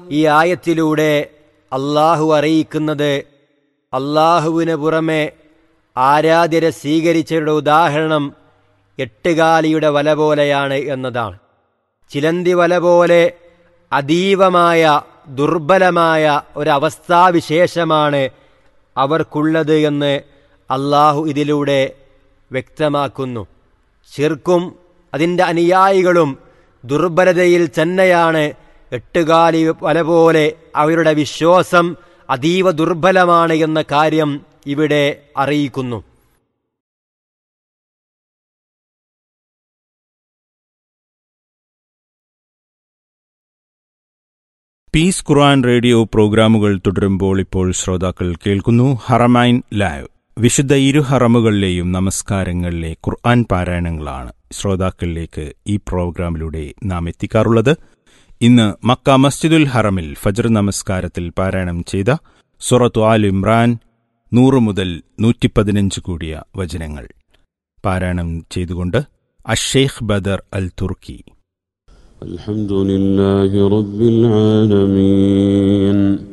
ഈ ആയത്തിലൂടെ അള്ളാഹു അറിയിക്കുന്നത് അള്ളാഹുവിന് പുറമെ ആരാധ്യരെ സ്വീകരിച്ചവരുടെ ഉദാഹരണം എട്ടുകാലിയുടെ വല പോലെയാണ് എന്നതാണ് ചിലന്തി വല പോലെ അതീവമായ ദുർബലമായ ഒരവസ്ഥാവിശേഷമാണ് അവർക്കുള്ളത് എന്ന് അള്ളാഹു ഇതിലൂടെ വ്യക്തമാക്കുന്നു ശിർക്കും അതിൻ്റെ അനുയായികളും ദുർബലതയിൽ തന്നെയാണ് എട്ടുകാലി വല പോലെ അവരുടെ വിശ്വാസം അതീവ ദുർബലമാണ് എന്ന കാര്യം ഇവിടെ അറിയിക്കുന്നു പീസ് ഖുർആൻ റേഡിയോ പ്രോഗ്രാമുകൾ തുടരുമ്പോൾ ഇപ്പോൾ ശ്രോതാക്കൾ കേൾക്കുന്നു ഹറമൈൻ ലൈവ് വിശുദ്ധ ഇരു ഹറമുകളിലെയും നമസ്കാരങ്ങളിലെ ഖുർആൻ പാരായണങ്ങളാണ് ശ്രോതാക്കളിലേക്ക് ഈ പ്രോഗ്രാമിലൂടെ നാം എത്തിക്കാറുള്ളത് ഇന്ന് മക്ക മസ്ജിദുൽ ഹറമിൽ ഫജർ നമസ്കാരത്തിൽ പാരായണം ചെയ്ത സുറത്തു ആൽ ഇമ്രാൻ നൂറ് മുതൽ നൂറ്റിപ്പതിനഞ്ച് കൂടിയ വചനങ്ങൾ പാരായണം ചെയ്തുകൊണ്ട് അഷേഖ് ബദർ അൽ തുർക്കി الحمد لله رب العالمين